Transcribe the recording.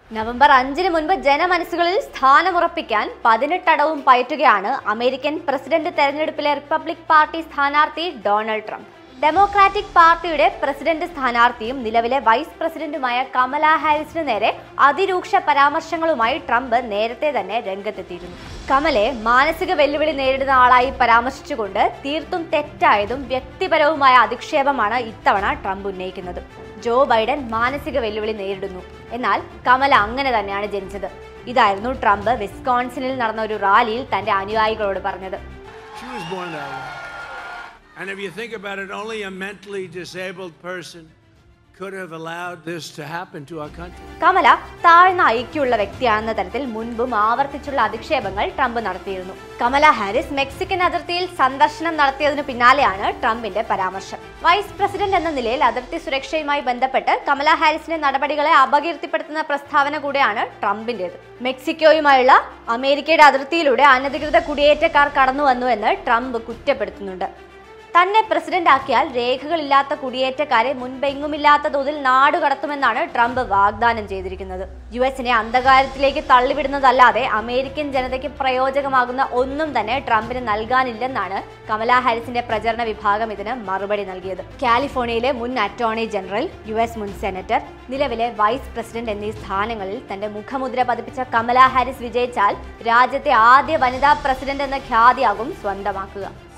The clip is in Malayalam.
നവംബർ അഞ്ചിന് മുൻപ് ജനമനസ്സുകളിൽ സ്ഥാനമുറപ്പിക്കാൻ പതിനെട്ടടവും പയറ്റുകയാണ് അമേരിക്കൻ പ്രസിഡന്റ് തെരഞ്ഞെടുപ്പിലെ റിപ്പബ്ലിക് പാർട്ടി സ്ഥാനാർത്ഥി ഡൊണാൾഡ് ട്രംപ് ഡെമോക്രാറ്റിക് പാർട്ടിയുടെ പ്രസിഡന്റ് സ്ഥാനാർത്ഥിയും നിലവിലെ വൈസ് പ്രസിഡന്റുമായ കമല ഹാരിസിന് നേരെ അതിരൂക്ഷ പരാമർശങ്ങളുമായി ട്രംപ് നേരത്തെ തന്നെ രംഗത്തെത്തിയിരുന്നു കമലെ മാനസിക വെല്ലുവിളി നേരിടുന്ന ആളായി പരാമർശിച്ചുകൊണ്ട് തീർത്തും തെറ്റായതും വ്യക്തിപരവുമായ അധിക്ഷേപമാണ് ഇത്തവണ ട്രംപ് ഉന്നയിക്കുന്നത് ജോ ബൈഡൻ മാനസിക വെല്ലുവിളി നേരിടുന്നു എന്നാൽ കമല അങ്ങനെ തന്നെയാണ് ജനിച്ചത് ഇതായിരുന്നു ട്രംപ് വിസ്കോൺസിനിൽ നടന്ന ഒരു റാലിയിൽ തന്റെ അനുയായികളോട് പറഞ്ഞത് She was born that way. And if you think about it, only a mentally disabled person could have allowed this to happen to our country. Kamala താഴ്ന്ന ഐക്യമുള്ള വ്യക്തിയാണെന്ന തരത്തിൽ മുൻപും ആവർത്തിച്ചുള്ള അധിക്ഷേപങ്ങൾ ട്രംപ് നടത്തിയിരുന്നു കമല ഹാരിസ് മെക്സിക്കൻ അതിർത്തിയിൽ സന്ദർശനം നടത്തിയതിനു പിന്നാലെയാണ് ട്രംപിന്റെ പരാമർശം വൈസ് പ്രസിഡന്റ് എന്ന നിലയിൽ അതിർത്തി സുരക്ഷയുമായി ബന്ധപ്പെട്ട് കമല ഹാരിസിന്റെ നടപടികളെ അപകീർത്തിപ്പെടുത്തുന്ന പ്രസ്താവന കൂടെയാണ് ട്രംപിന്റേത് മെക്സിക്കോയുമായുള്ള അമേരിക്കയുടെ അതിർത്തിയിലൂടെ അനധികൃത കുടിയേറ്റക്കാർ കടന്നു വന്നുവെന്ന് ട്രംപ് കുറ്റപ്പെടുത്തുന്നുണ്ട് തന്നെ പ്രസിഡന്റ് ആക്കിയാൽ രേഖകളില്ലാത്ത കുടിയേറ്റക്കാരെ മുൻപെങ്ങുമില്ലാത്ത തോതിൽ നാടുകടത്തുമെന്നാണ് ട്രംപ് വാഗ്ദാനം ചെയ്തിരിക്കുന്നത് യു എസിനെ അന്ധകാരത്തിലേക്ക് തള്ളിവിടുന്നതല്ലാതെ അമേരിക്കൻ ജനതയ്ക്ക് പ്രയോജനമാകുന്ന ഒന്നും തന്നെ ട്രംപിന് നൽകാനില്ലെന്നാണ് കമലാ ഹാരിസിന്റെ പ്രചരണ വിഭാഗം ഇതിന് മറുപടി നൽകിയത് കാലിഫോർണിയയിലെ മുൻ അറ്റോർണി ജനറൽ യു എസ് മുൻ സെനറ്റർ നിലവിലെ വൈസ് പ്രസിഡന്റ് എന്നീ സ്ഥാനങ്ങളിൽ തന്റെ മുഖമുദ്ര പതിപ്പിച്ച കമലാ ഹാരിസ് വിജയിച്ചാൽ രാജ്യത്തെ ആദ്യ വനിതാ പ്രസിഡന്റ് എന്ന ഖ്യാതിയാകും സ്വന്തമാക്കുക